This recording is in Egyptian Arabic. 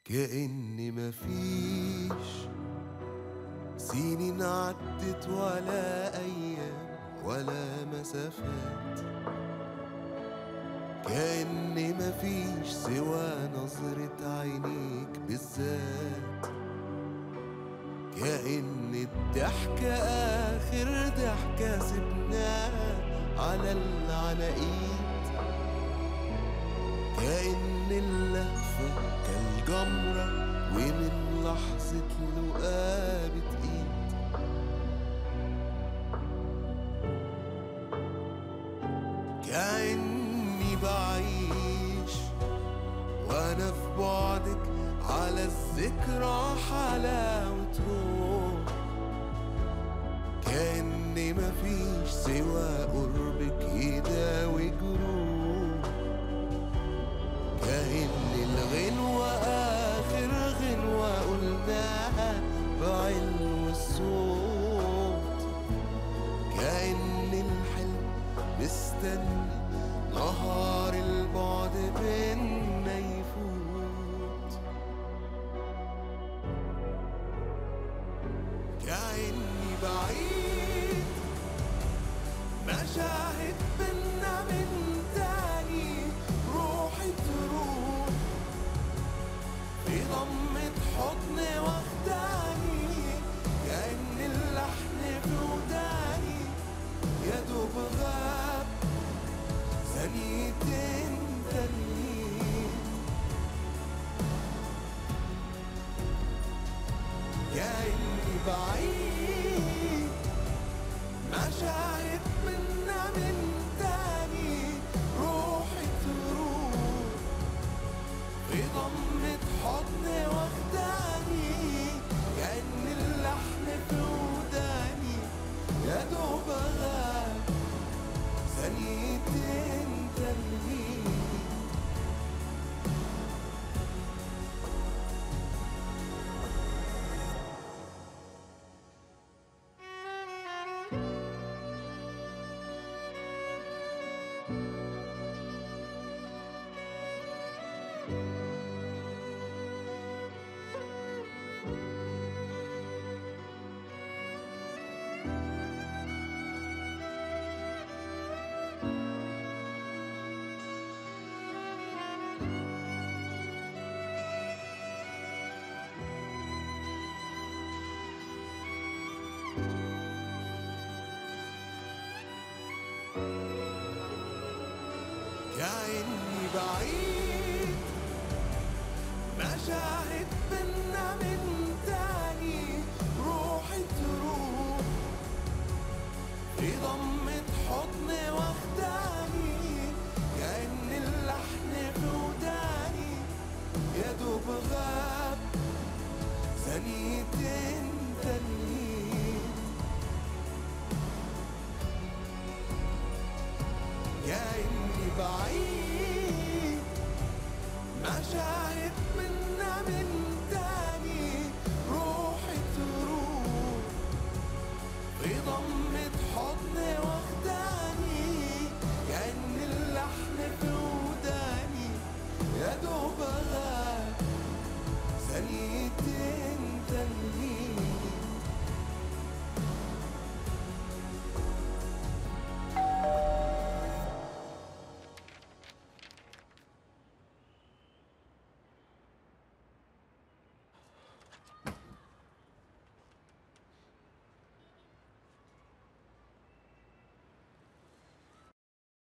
كأن مفيش سنين عدت ولا أيام ولا مسافات كأن مفيش سوى نظرة عينيك بالذات كأن الضحكة آخر ضحكة سبناها على العناقيد كأن اللهفة كالجمرة ومن لحظة لقاء بتقيد كأني بعيش وأنا في بعدك على الذكرى حلاوة روح كأن مفيش سوى قربك يداوي جروح كأن الغنوة آخر غنوة قلناها بعلو الصوت كأن الحلم مستني نهار البعد بينا يفوت كأني بعيد مشاهد بينا من تاني روحي تروح في ضمة حضن واخداني كأن اللحن في وداني يا دوب غاب ثانيتين تانيين كأني بعيد مشاهد منا من تاني روحي تروح في ضمة حضن واخداني كأن اللحن في وداني يا دوب غاب ثانيتين تانيين كأني بعيد مشاهد بينا من تاني روحي تروح في ضمة حضن واخداني كأن اللحن في وداني يا دوب غاب ثانيتين تانيين كأني بعيد مشاهد منا من تاني روحي تروح في ضمة حضن واخداني